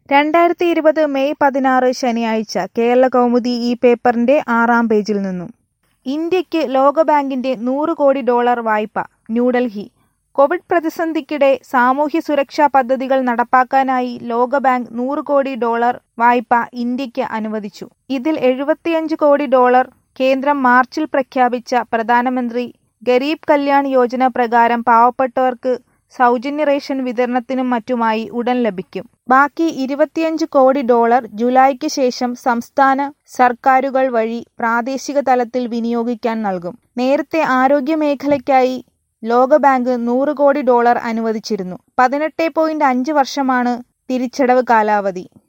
രണ്ടായിരത്തി ഇരുപത് മെയ് പതിനാറ് ശനിയാഴ്ച കേരള കൗമുദി ഈ പേപ്പറിന്റെ ആറാം പേജിൽ നിന്നും ഇന്ത്യയ്ക്ക് ലോകബാങ്കിന്റെ നൂറ് കോടി ഡോളർ വായ്പ ന്യൂഡൽഹി കോവിഡ് പ്രതിസന്ധിക്കിടെ സാമൂഹ്യ സുരക്ഷാ പദ്ധതികൾ നടപ്പാക്കാനായി ലോകബാങ്ക് നൂറ് കോടി ഡോളർ വായ്പ ഇന്ത്യയ്ക്ക് അനുവദിച്ചു ഇതിൽ എഴുപത്തിയഞ്ച് കോടി ഡോളർ കേന്ദ്രം മാർച്ചിൽ പ്രഖ്യാപിച്ച പ്രധാനമന്ത്രി ഗരീബ് കല്യാൺ യോജന പ്രകാരം പാവപ്പെട്ടവർക്ക് സൗജന്യ റേഷൻ വിതരണത്തിനും മറ്റുമായി ഉടൻ ലഭിക്കും ബാക്കി ഇരുപത്തിയഞ്ച് കോടി ഡോളർ ജൂലൈക്ക് ശേഷം സംസ്ഥാന സർക്കാരുകൾ വഴി പ്രാദേശിക തലത്തിൽ വിനിയോഗിക്കാൻ നൽകും നേരത്തെ ആരോഗ്യ മേഖലയ്ക്കായി ലോകബാങ്ക് നൂറ് കോടി ഡോളർ അനുവദിച്ചിരുന്നു പതിനെട്ട് പോയിന്റ് അഞ്ച് വർഷമാണ് തിരിച്ചടവ് കാലാവധി